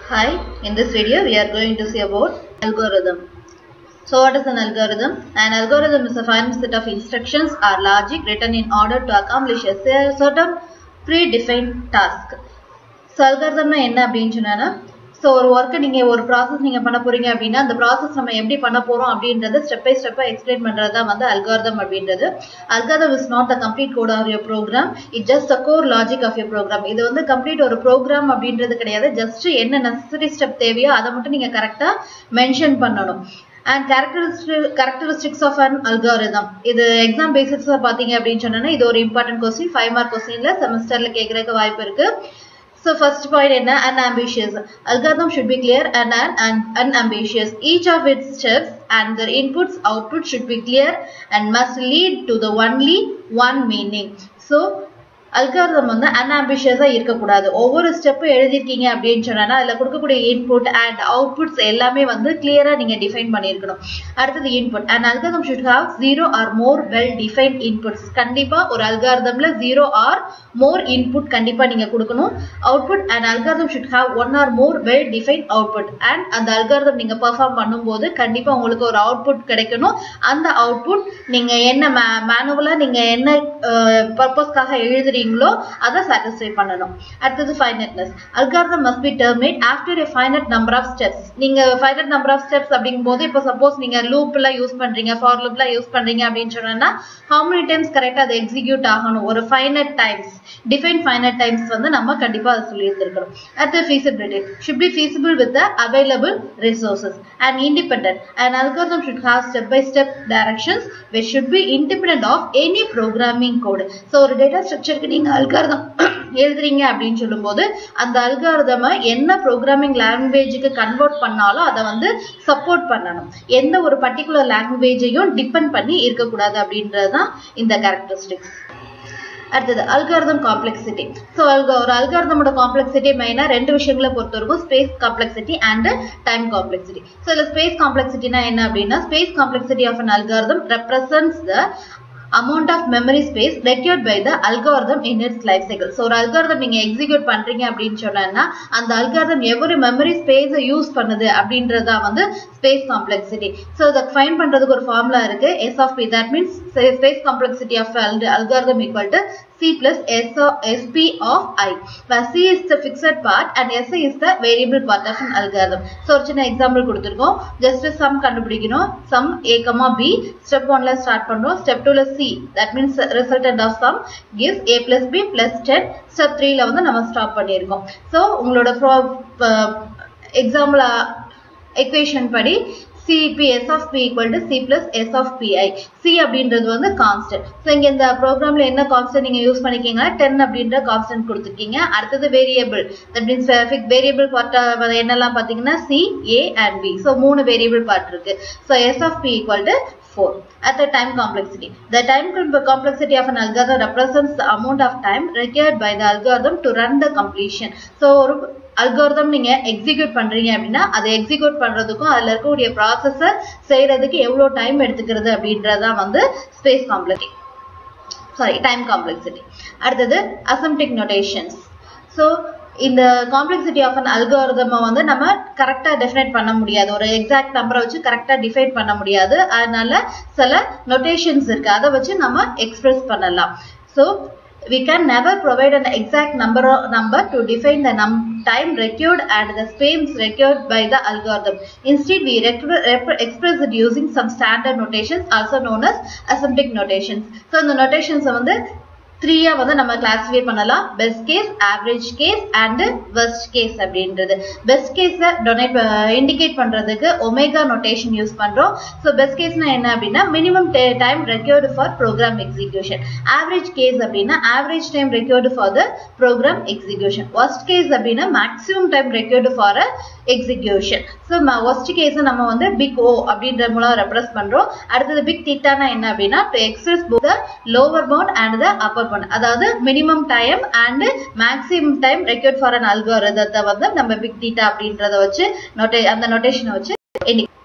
Hi, in this video we are going to see about algorithm. So what is an algorithm? An algorithm is a finite set of instructions or logic written in order to accomplish a cer- certain predefined task. So அல்காரதம்னா என்ன அப்படின்னு சொன்னா so ஒரு ஒர்க்கை நீங்கள் ஒரு process நீங்கள் பண்ண போறீங்க அப்படின்னா அந்த ப்ராசஸ் நம்ம எப்படி பண்ண போறோம் அப்படின்றத ஸ்டெப் பை ஸ்டெப்பாக எக்ஸ்பிளைன் பண்ணுறது தான் வந்து அல்காரதம் அப்படின்றது algorithm is not the complete code of your program it just a core logic of your program இது வந்து கம்ப்ளீட் ஒரு ப்ரோக்ராம் அப்படின்றது கிடையாது ஜஸ்ட் என்ன நெசசரி ஸ்டெப் தேவையோ அதை மட்டும் நீங்கள் கரெக்டாக மென்ஷன் பண்ணணும் and characteristic characteristics of an algorithm இது எக்ஸாம் பேசிக்ஸில் பார்த்தீங்க அப்படின்னு சொன்னோன்னா இது ஒரு இம்பார்ட்டன்ட் கொஸ்டின் ஃபைவ் மார்க் கொஸ்டின்ல செமஸ்டரில் கேட்குறதுக்கு வாய்ப்பு இருக்கு So first point என்ன unambitious. Algorithm should be clear and, and, and unambitious. Each of its steps and their inputs output should be clear and must lead to the only one meaning. So algorithm வந்து அன்ஆம்பிஷியஸாக இருக்கக்கூடாது ஒவ்வொரு ஸ்டெப்பும் எழுதிருக்கீங்க அப்படின்னு சொன்னா அதில் கொடுக்கக்கூடிய input and outputs எல்லாமே வந்து கிளியராக நீங்கள் டிஃபைன் பண்ணியிருக்கணும் அடுத்தது input and algorithm should have zero or more well define inputs கண்டிப்பாக ஒரு அல்காரதம்ல ஜீரோ ஆர் மோர் இன்புட் கண்டிப்பாக நீங்கள் கொடுக்கணும் output and algorithm should have one or more well define output and அந்த அல்காரதம் நீங்கள் பெர்ஃபார்ம் பண்ணும்போது கண்டிப்பாக உங்களுக்கு ஒரு அவுட்புட் கிடைக்கணும் அந்த அவுட்புட் நீங்கள் என்ன மே மேனுவலாக நீங்கள் என்ன பர்பஸ்க்காக எழுதுறீங்களோ அதை சாட்டிஸ்ஃபை பண்ணணும் அடுத்தது finiteness algorithm must be terminate after a finite number of steps நீங்கள் ஃபைனட் நம்பர் ஆஃப் ஸ்டெப்ஸ் அப்படிங்கும்போது இப்போ சப்போஸ் நீங்கள் லூப்லாம் யூஸ் பண்ணுறீங்க ஃபார் லூப்லாம் யூஸ் பண்ணுறீங்க அப்படின்னு சொன்னா ஹவு மெனி டைம்ஸ் கரெக்டாக அது எக்ஸிக்யூட் ஆகணும் ஒரு finite times define finite times வந்து நம்ம கண்டிப்பாக அதை சொல்லி இருந்திருக்கணும் அடுத்து feasibility should be feasible with the available resources and independent an algorithm should have step by step directions which should be independent of any programming code so ஒரு data ஸ்ட்ரக்சருக்கு நீங்க அல்காரதம் எழுதுறீங்க அப்படின்னு சொல்லும்போது அந்த அல்காரதமை என்ன ப்ரோக்ராமிங் லாங்குவேஜுக்கு கன்வெர்ட் பண்ணாலும் அதை வந்து சப்போர்ட் பண்ணணும் எந்த ஒரு பர்டிகுலர் லாங்குவேஜையும் டிபெண்ட் பண்ணி இருக்கக்கூடாது அப்படின்றது தான் இந்த கேரக்டரிஸ்டிக்ஸ் அடுத்தது அல்காரதம் காம்ப்ளெக்சிட்டி ஸோ ஒரு அல்காரதமோட காம்ப்ளெக்சிட்டி மெயினாக ரெண்டு விஷயங்களை பொறுத்த வரைக்கும் space complexity and time complexity so இதில் ஸ்பேஸ் காம்ப்ளெக்சிட்டினா என்ன அப்படின்னா space complexity of an algorithm represents the amount of memory space required by the algorithm in its life cycle. So ஒரு அல்காரதம் நீங்க எக்ஸிக்யூட் பண்றீங்க அப்படின்னு சொன்னா அந்த அல்காரதம் எவ்வளவு மெமரி ஸ்பேஸை யூஸ் பண்ணுது அப்படின்றதா வந்து ஸ்பேஸ் காம்ப்ளெக்சிட்டி ஸோ இதை ஃபைன் பண்றதுக்கு ஒரு ஃபார்முலா இருக்கு S of P that means space complexity of algorithm equal to C plus S of SP of I where C is the fixed part and SI is the variable part of an algorithm. So ஒரு சின்ன example கொடுத்துருக்கோம் just sum கண்டுபிடிக்கணும் sum A comma B step ஒன்ல start பண்றோம் step டூல C that means resultant of sum gives A plus B plus 10 step த்ரீல வந்து நம்ம ஸ்டாப் பண்ணியிருக்கோம் ஸோ உங்களோட எக்ஸாம்பிள் எக்வேஷன் படி CP S of P equal to C plus S of PI. C அப்படின்றது வந்து கான்ஸ்டன்ட் ஸோ இங்கே இந்த ப்ரோக்ராம்ல என்ன கான்ஸ்டன்ட் நீங்கள் யூஸ் பண்ணிக்கிங்கன்னா டென் அப்படின்ற கான்ஸ்டன்ட் கொடுத்துருக்கீங்க அடுத்தது variable that means variable part என்னெல்லாம் பார்த்தீங்கன்னா C A and B so மூணு வேரியபிள் பார்ட் இருக்கு so S of P equal to 4. At the time complexity. The time complexity of an algorithm represents the amount of time required by the algorithm to run the completion. So, ஒரு algorithm நீங்க execute பண்றீங்க அப்படின்னா அதை execute பண்றதுக்கும் அதுல இருக்கக்கூடிய ப்ராசஸ செய்யறதுக்கு எவ்வளவு டைம் எடுத்துக்கிறது அப்படின்றதான் வந்து space complexity sorry time complexity அடுத்தது அசம்டிக் நோட்டேஷன்ஸ் ஸோ இந்த காம்ப்ளெக்சிட்டி ஆஃப் அன் அல்காரிதமை வந்து நம்ம கரெக்டாக டெஃபினைட் பண்ண முடியாது ஒரு எக்ஸாக்ட் நம்பரை வச்சு கரெக்டாக டிஃபைன் பண்ண முடியாது அதனால சில நொட்டேஷன்ஸ் இருக்கு அதை வச்சு நம்ம எக்ஸ்பிரஸ் பண்ணலாம் so we can never provide an exact number number to define the num time required and the space required by the algorithm. Instead, we express it using some standard notations also known as asymptotic notations. So, the notations வந்து த்ரீயா வந்து நம்ம classify பண்ணலாம் best case average case and worst case அப்படின்றது best கேஸை denote indicate பண்றதுக்கு omega notation use பண்றோம் so best கேஸ்னா என்ன அப்படின்னா minimum time required for program execution average case அப்படின்னா average time required for the program execution worst case அப்படின்னா maximum time required for a execution so worst கேஸை நம்ம வந்து பிக் ஓ அப்படின்ற மூலம் ரெப்ரஸ் பண்றோம் அடுத்தது பிக் தீட்டானா என்ன அப்படின்னா to express the lower bound and the upper bound அதாவது minimum time and maximum time required for an அல்காரிதத்தை வந்து நம்ம பிக் தீட்டா அப்படின்றத வச்சு நோட்டே அந்த நோட்டேஷனை வச்சு